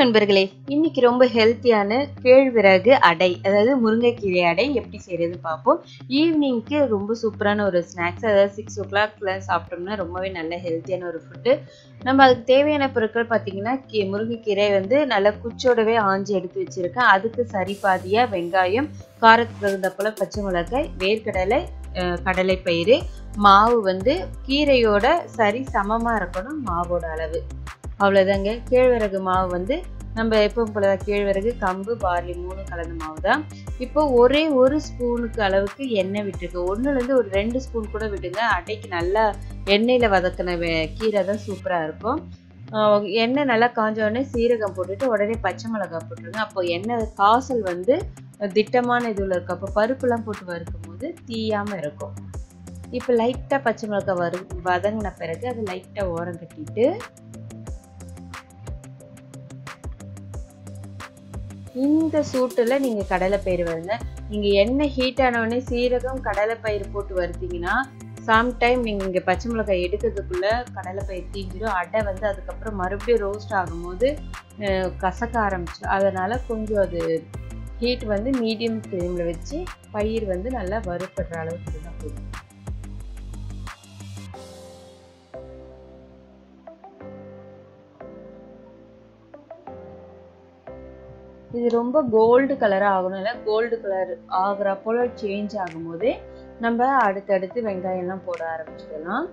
நண்பர்களே இன்னைக்கு ரொம்ப ஹெல்த்தியான கேழ்விறகு அடை அதாவது முருங்கைக்கீரை அடை எப்படி செய்யறது பார்ப்போம் ஈவினிங்க்கு ரொம்ப சூப்பரான ஒரு ஸ்நாக்ஸ் அதாவது சிக்ஸ் ஓ கிளாக்ல சாப்பிட்டோம்னா ரொம்பவே நல்ல ஹெல்த்தியான ஒரு ஃபுட்டு நம்ம அதுக்கு தேவையான பொருட்கள் பார்த்தீங்கன்னா கீ முருங்கைக்கீரை வந்து நல்லா குச்சோடவே ஆஞ்சி எடுத்து வச்சிருக்கேன் அதுக்கு சரி பாதியாக வெங்காயம் காரத்துக்கு தகுந்த போல பச்சை மிளகாய் வேர்க்கடலை அஹ், கடலைப்பயிறு மாவு வந்து கீரையோட சரி சமமாக இருக்கணும் மாவோட அளவு அவ்வளோதாங்க கேழ்வரகு மாவு வந்து நம்ம எப்பவும் போல தான் கேழ்வரகு கம்பு பார்லி மூணு கலந்த மாவு தான் இப்போ ஒரே ஒரு ஸ்பூனுக்கு அளவுக்கு எண்ணெய் விட்டுருக்கு ஒன்றுலேருந்து ஒரு ரெண்டு ஸ்பூன் கூட விட்டுங்க அடைக்கு நல்லா எண்ணெயில் வதக்கின வே- கீரை தான் சூப்பராக இருக்கும் ஆஹ் எண்ணெய் நல்லா காஞ்ச உடனே சீரகம் போட்டுட்டு உடனே பச்சை மிளகாய் போட்டுருங்க அப்போ எண்ணெய் காசல் வந்து திட்டமான இதில் இருக்கும் அப்போ பருப்புலாம் போட்டு வறுக்கும் போது தீயாமல் இருக்கும் இப்போ லைட்டாக பச்சை மிளகாய் வறு வதங்கின பிறகு அதை லைட்டாக ஓரம் கட்டிட்டு இந்த சூட்டில் நீங்கள் கடலைப்பயிறு வருங்க நீங்கள் எண்ணெய் ஹீட் ஆனவுடனே சீரகம் கடலைப்பயிறு போட்டு வறுத்தீங்கன்னா சம்டைம் நீங்கள் இங்கே பச்சை மிளகாய் எடுக்கிறதுக்குள்ளே கடலைப்பயிறு தீஞ்சிடும் அடை வந்து அதுக்கப்புறம் மறுபடியும் ரோஸ்ட் ஆகும்போது அஹ், கசக்க ஆரம்பிச்சு அதனால் கொஞ்சம் அது ஹீட் வந்து மீடியம் ஃப்ளேமில் வச்சு பயிர் வந்து நல்லா வறுப்படுற அளவுக்கு இருந்தால் போதும் இது ரொம்ப கோல்டு கலராக ஆகணும் இல்லை கோல்டு கலர் ஆகுற போல சேஞ்ச் ஆகும்போதே நம்ம அடுத்தடுத்து வெங்காயம்லாம் போட ஆரம்பிச்சிடலாம்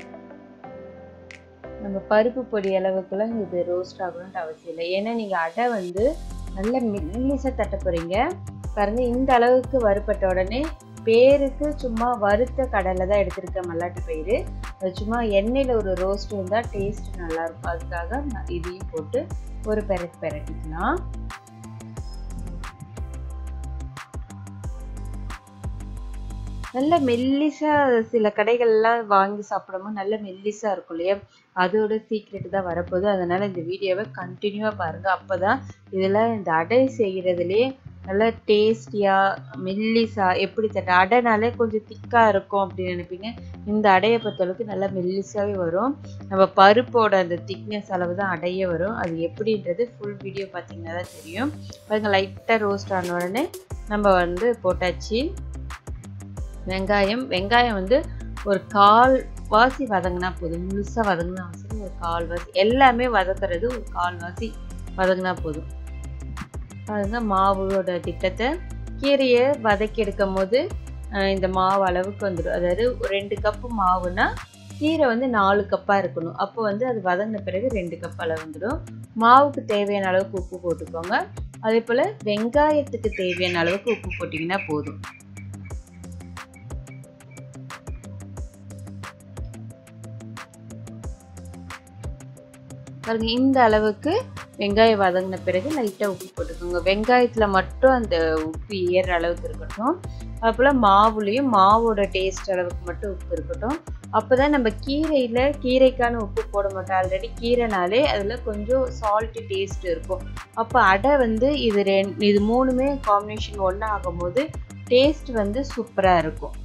நம்ம பருப்பு பொடி அளவுக்குலாம் இது ரோஸ்ட் ஆகணும்னு அவசியம் இல்லை ஏன்னா நீங்கள் அடை வந்து நல்ல மெல்லிசாக தட்ட போகிறீங்க பாருங்க இந்த அளவுக்கு வறுப்பட்ட உடனே பேருக்கு சும்மா வறுத்த கடலை தான் எடுத்திருக்கேன் மல்லாட்டு பயிறு அது சும்மா எண்ணெயில் ஒரு ரோஸ்ட் இருந்தால் டேஸ்ட் நல்லா இருக்கும் அதுக்காக நான் இதையும் போட்டு ஒரு பெரட்டு பெரட்டிக்கலாம் நல்ல மெல்லிசா சில கடைகள்லாம் வாங்கி சாப்பிடும்போது நல்ல மெல்லிசா இருக்கும் இல்லையா அதோட சீக்ரெட் தான் வரப்போகுது அதனால இந்த வீடியோவை கண்டினியூவாக பாருங்க அப்பதான் இதில் இந்த அடை செய்கிறதுலே நல்லா டேஸ்டியாக மெல்லிசா எப்படி தட்ட அடைனாலே கொஞ்சம் திக்காக இருக்கும் அப்படின்னு நினைப்பீங்க இந்த அடையை பொறுத்தளவுக்கு நல்லா மெல்லிசாவே வரும் நம்ம பருப்போட அந்த திக்னஸ் அளவு தான் அடையே வரும் அது எப்படின்றது ஃபுல் வீடியோ பார்த்தீங்கன்னா தான் தெரியும் பாருங்க லைட்டாக ரோஸ்ட் ஆன உடனே நம்ம வந்து போட்டாச்சு வெங்காயம் வெங்காயம் வந்து ஒரு கால் வாசி வதங்கினா போதும் முழுசாக வதங்கினா அவசியம் ஒரு கால் வாசி எல்லாமே வதக்குறது ஒரு கால் வாசி வதங்கினா போதும் பாருங்க மாவோட திட்டத்தை கீரையை வதக்கி எடுக்கும் போது அஹ், இந்த மாவு அளவுக்கு வந்துடும் அதாவது ஒரு ரெண்டு கப்பு மாவுனா கீரை வந்து நாலு கப்பாக இருக்கணும் அப்போ வந்து அது வதங்கின பிறகு ரெண்டு கப் அளவு வந்துடும் மாவுக்கு தேவையான அளவுக்கு உப்பு போட்டுக்கோங்க அதே போல் வெங்காயத்துக்கு தேவையான அளவுக்கு உப்பு போட்டிங்கன்னா போதும் பாருங்க இந்த அளவுக்கு வெங்காயம் வதங்கின பிறகு லைட்டாக உப்பு போட்டுக்கோங்க வெங்காயத்தில் மட்டும் அந்த உப்பு ஏறுற அளவுக்கு இருக்கட்டும் அதுபோல் மாவுலேயும் மாவோட டேஸ்ட் அளவுக்கு மட்டும் உப்பு இருக்கட்டும் அப்போ தான் நம்ம கீரையில் கீரைக்கான உப்பு போட மாட்டோம் ஆல்ரெடி கீரைனாலே அதில் கொஞ்சம் சால்ட்டு டேஸ்ட் இருக்கும் அப்போ அடை வந்து இது ரெண் இது மூணுமே காம்பினேஷன் ஒன்றா ஆகும்போது டேஸ்ட் வந்து சூப்பராக இருக்கும்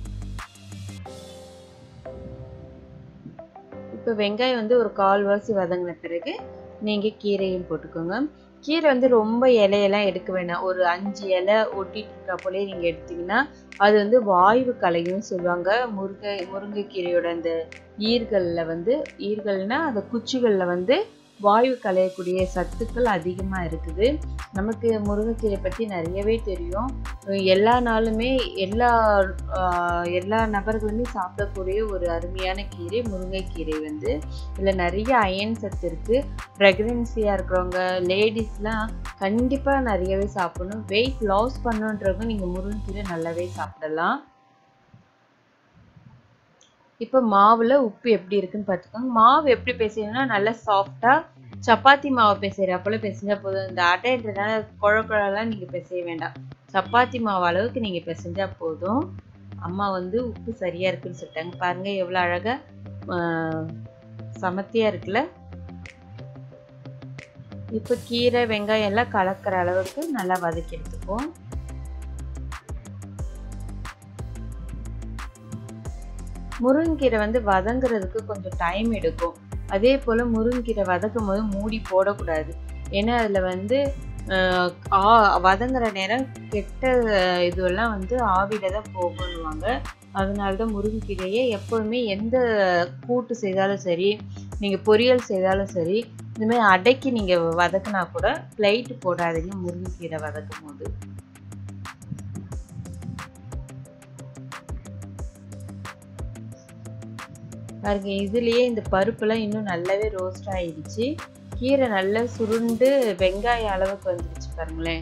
இப்போ வெங்காயம் வந்து ஒரு கால்வாசி வதங்கின பிறகு நீங்கள் கீரையும் போட்டுக்கோங்க கீரை வந்து ரொம்ப இலையெல்லாம் எடுக்க வேணாம் ஒரு அஞ்சு இலை ஒட்டிட்டு இருக்கா போலே நீங்கள் எடுத்தீங்கன்னா அது வந்து வாய்வு கலையும் சொல்லுவாங்க முருங்கை முருங்கைக்கீரையோட அந்த ஈர்களில் வந்து ஈர்கள்னா அந்த குச்சிகளில் வந்து வாயு கலையக்கூடிய சத்துக்கள் அதிகமாக இருக்குது நமக்கு முருங்கைக்கீரை பற்றி நிறையவே தெரியும் எல்லா நாளுமே எல்லா ஆஹ், எல்லா நபர்களுமே சாப்பிடக்கூடிய ஒரு அருமையான கீரை முருங்கைக்கீரை வந்து இதில் நிறைய அயன் சத்து இருக்குது ப்ரெக்னென்சியாக இருக்கிறவங்க லேடிஸ்லாம் கண்டிப்பாக நிறையவே சாப்பிடணும் வெயிட் லாஸ் பண்ணுன்றவங்க நீங்கள் முருங்கைக்கீரை நல்லாவே சாப்பிடலாம் இப்போ மாவில் உப்பு எப்படி இருக்குன்னு பார்த்துக்கோங்க மாவு எப்படி பேசுறீங்கன்னா நல்லா சாஃப்டாக சப்பாத்தி மாவு பிசைகிற போல பிசைஞ்சா போதும் இந்த அடைன்றதுனால குழ குழலாம் நீங்கள் பிசைய வேண்டாம் சப்பாத்தி மாவு அளவுக்கு நீங்கள் பிசைஞ்சா போதும் அம்மா வந்து உப்பு சரியாக இருக்குன்னு சொல்லிட்டாங்க பாருங்க எவ்வளோ அழகாக சமத்தியாக இருக்குல்ல இப்போ கீரை வெங்காயம் எல்லாம் கலக்கிற அளவுக்கு நல்லா வதக்கி எடுத்துப்போம் முருங்கீரை வந்து வதங்குறதுக்கு கொஞ்சம் டைம் எடுக்கும் அதே போல் முருங்கீரை வதக்கும் போது மூடி போடக்கூடாது ஏன்னா அதில் வந்து ஆஹ் ஆ வதங்குற நேரம் கெட்ட அஹ், இதுவெல்லாம் வந்து ஆவியில தான் போகணுவாங்க அதனால தான் முருங்கைக்கீரையை எப்போதுமே எந்த கூட்டு செய்தாலும் சரி நீங்கள் பொரியல் செய்தாலும் சரி இந்த மாதிரி அடைக்கி நீங்கள் வதக்குனா கூட பிளைட் போடாதீங்க முருங்கைக்கீரை வதக்கும் போது பாருங்க இதுலயே இந்த பருப்புலாம் இன்னும் நல்லாவே ரோஸ்ட் ஆயிடுச்சு கீரை நல்லா சுருண்டு வெங்காய அளவுக்கு வந்துருச்சு பாருங்களேன்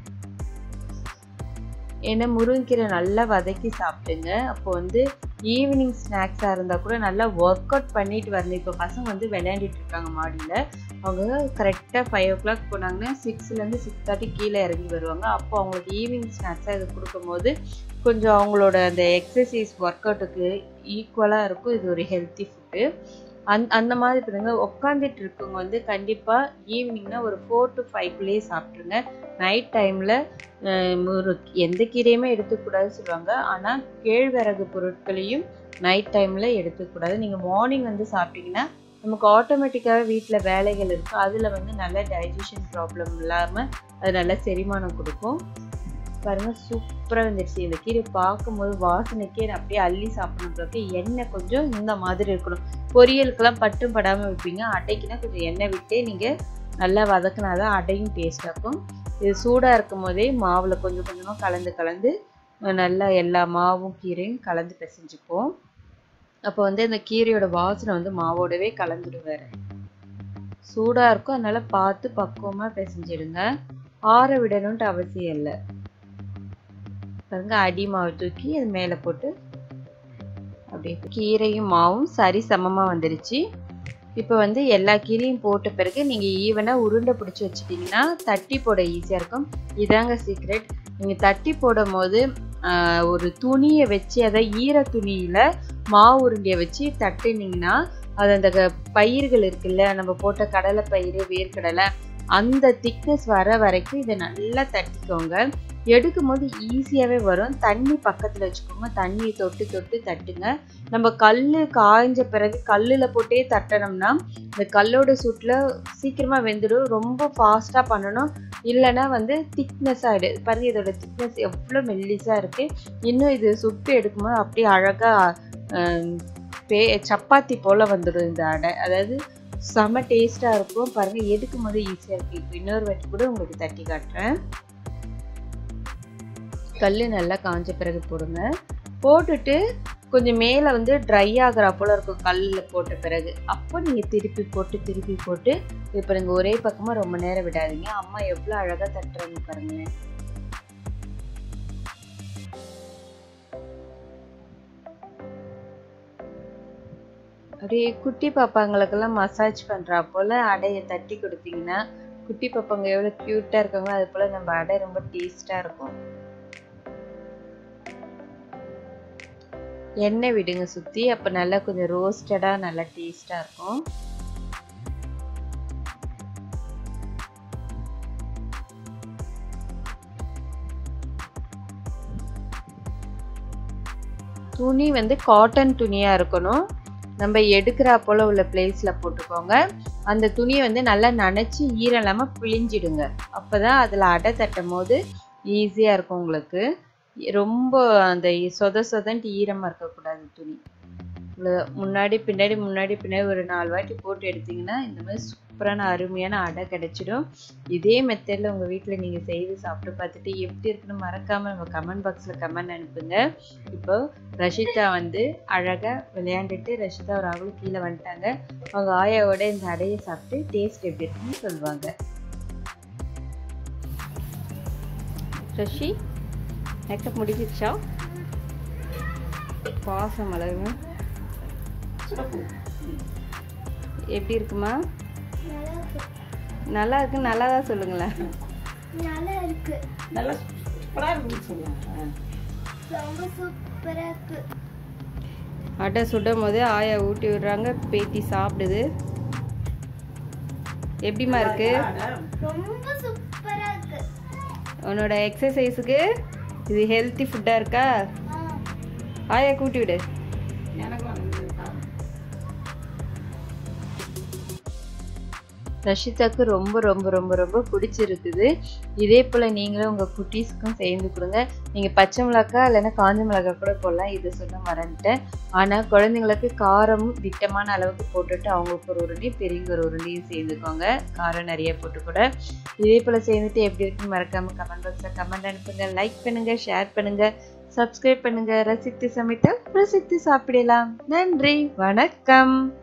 ஏன்னா முருங்கைக்கீரை நல்லா வதக்கி சாப்பிடுங்க அப்போ வந்து ஈவினிங் ஸ்நாக்ஸாக இருந்தால் கூட நல்லா ஒர்க் அவுட் பண்ணிட்டு வரணும் இப்போ பசங்க வந்து விளையாண்டுட்டு இருக்காங்க மாடியில் அவங்க கரெக்டாக ஃபைவ் ஓ கிளாக் போனாங்கன்னா சிக்ஸ்லேருந்து சிக்ஸ் தேர்ட்டி கீழே இறங்கி வருவாங்க அப்போ அவங்களுக்கு ஈவினிங் ஸ்நாக்ஸாக இது கொடுக்கும்போது கொஞ்சம் அவங்களோட அந்த எக்ஸசைஸ் ஒர்க் அவுட்டுக்கு ஈக்குவலாக இருக்கும் இது ஒரு ஹெல்த்தி ஃபுட்டு அந் அந்த மாதிரி பாருங்க உட்காந்துட்டு இருக்கவங்க வந்து கண்டிப்பாக ஈவினிங்னா ஒரு ஃபோர் டு ஃபைவ்க்குள்ளேயே சாப்பிட்ருங்க நைட் டைமில் ஒரு எந்த கீரையுமே எடுத்துக்கூடாதுன்னு சொல்லுவாங்க ஆனால் கேழ்வரகு பொருட்களையும் நைட் டைமில் எடுத்துக்கூடாது நீங்கள் மார்னிங் வந்து சாப்பிட்டீங்கன்னா நமக்கு ஆட்டோமேட்டிக்காகவே வீட்டில் வேலைகள் இருக்கும் அதில் வந்து நல்ல டைஜஷன் ப்ராப்ளம் இல்லாமல் அது நல்ல செரிமானம் கொடுக்கும் பாருங்க சூப்பராக வந்துடுச்சு இந்த கீரை பார்க்கும்போது வாசனைக்கே அப்படியே அள்ளி சாப்பிடணுன்றதுக்கு எண்ணெய் கொஞ்சம் இந்த மாதிரி இருக்கணும் பொரியலுக்கெல்லாம் பட்டும் படாமல் வைப்பீங்க அடைக்குனா கொஞ்சம் எண்ணெய் விட்டே நீங்கள் நல்லா வதக்குனாதான் அடையும் டேஸ்டாக இருக்கும் இது சூடாக இருக்கும் போதே மாவில் கொஞ்சம் கொஞ்சமாக கலந்து கலந்து நல்லா எல்லா மாவும் கீரையும் கலந்து பிசைஞ்சுப்போம் அப்போ வந்து இந்த கீரையோட வாசனை வந்து மாவோடவே கலந்துடும் வேற சூடாக இருக்கும் அதனால பார்த்து பக்குவமாக பிசைஞ்சிடுங்க ஆற விடணுன்ட்டு அவசியம் இல்லை பாருங்க அடி மாவு தூக்கி அது மேலே போட்டு அப்படியே கீரையும் மாவும் சரி சமமாக வந்துடுச்சு இப்போ வந்து எல்லா கீரையும் போட்ட பிறகு நீங்கள் ஈவனாக உருண்டை பிடிச்சி வச்சுட்டிங்கன்னா தட்டி போட ஈஸியாக இருக்கும் இதாங்க சீக்ரெட் நீங்கள் தட்டி போடும் போது ஆஹ், ஒரு துணியை வச்சு அதை ஈர துணியில் மாவு உருண்டையை வச்சு தட்டுனீங்கன்னா அது அந்த க- பயிர்கள் இருக்குல்ல நம்ம போட்ட கடலை பயிறு வேர்க்கடலை அந்த திக்னஸ் வர வரைக்கும் இதை நல்லா தட்டிக்கோங்க எடுக்கும் போது ஈஸியாகவே வரும் தண்ணி பக்கத்தில் வச்சுக்கோங்க தண்ணியை தொட்டு தொட்டு தட்டுங்க நம்ம கல் காய்ஞ்ச பிறகு கல்லில் போட்டே தட்டணும்னா இந்த கல்லோட சூட்டில் சீக்கிரமாக வெந்துடும் ரொம்ப ஃபாஸ்ட்டாக பண்ணணும் இல்லைன்னா வந்து திக்னஸ் ஆகிடும் பாருங்க இதோட திக்னஸ் எவ்வளோ மெல்லிஸாக இருக்குது இன்னும் இது சுட்டு எடுக்கும்போது அப்படியே அழகாக பே சப்பாத்தி போல் வந்துடும் இந்த அடை அதாவது செம டேஸ்ட்டாக இருக்கும் பாருங்கள் எடுக்கும் போது ஈஸியாக இருக்குது இப்போ இன்னொரு வாட்டி கூட உங்களுக்கு தட்டி காட்டுறேன் கல் நல்லா காஞ்ச பிறகு போடுங்க போட்டுட்டு கொஞ்சம் மேலே வந்து ட்ரை ஆகுறா போல இருக்கும் கல்லில் போட்ட பிறகு அப்போ நீங்கள் திருப்பி போட்டு திருப்பி போட்டு இப்போ நீங்கள் ஒரே பக்கமாக ரொம்ப நேரம் விடாதீங்க அம்மா எவ்வளோ அழகாக தட்டுறாங்க பாருங்களேன் அப்படியே குட்டி பாப்பாங்களுக்கெல்லாம் மசாஜ் பண்ணுறா போல் அடையை தட்டி கொடுத்தீங்கன்னா குட்டி பாப்பாங்க எவ்வளோ க்யூட்டாக இருக்காங்களோ அது போல் நம்ம அடை ரொம்ப டேஸ்ட்டாக இருக்கும் எண்ணெய் விடுங்க சுற்றி அப்போ நல்லா கொஞ்சம் ரோஸ்டடாக நல்லா டேஸ்ட்டாக இருக்கும் துணி வந்து காட்டன் துணியாக இருக்கணும் நம்ம எடுக்கிறா போல் உள்ள பிளேஸில் போட்டுக்கோங்க அந்த துணியை வந்து நல்லா நனைச்சி ஈரம் இல்லாமல் பிழிஞ்சிடுங்க அப்போ தான் அதில் அடை தட்டும் போது ஈஸியாக இருக்கும் உங்களுக்கு ரொம்ப அந்த சொத சொதன்ட்டு ஈரமாக இருக்கக்கூடாது துணி இவ்வளோ- முன்னாடி பின்னாடி முன்னாடி பின்னாடி ஒரு நாலு வாட்டி போட்டு எடுத்தீங்கன்னா இந்த மாதிரி சூப்பரான அருமையான அடை கிடைச்சிடும் இதே மெத்தடில் உங்கள் வீட்டில் நீங்கள் செய்து சாப்பிட்டு பார்த்துட்டு எப்படி இருக்குன்னு மறக்காமல் நம்ம கமெண்ட் பாக்ஸில் கமெண்ட் அனுப்புங்க இப்போ ரஷிதா வந்து அழகாக விளையாண்டுட்டு ரஷிதா ஒரு அவளும் கீழே வந்துட்டாங்க அவங்க ஆயாவோட இந்த அடையை சாப்பிட்டு டேஸ்ட் எப்படி இருக்குன்னு சொல்லுவாங்க ரஷி மேக்கப் முடிஞ்சிருச்சா பாசம் அழகு எப்படி இருக்குமா நல்லா இருக்கு நல்லா தான் சொல்லுங்களேன் நல்லா இருக்கு நல்லா சூப்பராக இருக்குன்னு சொல்லுவாங்க ரொம்ப சூப்பரா இருக்கு அடை சுடும் போது ஆயா ஊட்டி விடுறாங்க பேத்தி சாப்பிடுது எப்படிம்மா இருக்கு ரொம்ப சூப்பரா இருக்கு உன்னோட எக்ஸசைஸுக்கு இது ஹெல்த்தி ஃபுட்டாக இருக்கா ஆ, ஆயா கூட்டி விடு எனக்கு வந்து ரஷிதாக்கு ரொம்ப ரொம்ப ரொம்ப ரொம்ப பிடிச்சிருக்குது இதே போல் நீங்களும் உங்கள் குட்டீஸ்க்கும் சேர்ந்து கொடுங்க நீங்கள் பச்சை மிளகா இல்லைன்னா காஞ்ச மிளகா கூட போடலாம் இது சொல்ல மறந்துட்டேன் ஆனால் குழந்தைங்களுக்கு காரம் திட்டமான அளவுக்கு போட்டுட்டு அவங்களுக்கு ஒரு உருண்டை பெரியவங்க ஒரு உருண்டையும் சேர்ந்துக்கோங்க காரம் நிறைய போட்டு கூட இதே போல் சேர்ந்துட்டு எப்படி இருக்குன்னு மறக்காமல் கமெண்ட் பாக்ஸில் கமெண்ட் அனுப்புங்க லைக் பண்ணுங்கள் ஷேர் பண்ணுங்கள் சப்ஸ்கிரைப் பண்ணுங்க ரசித்து சமைத்தால் ரசித்து சாப்பிடலாம் நன்றி வணக்கம்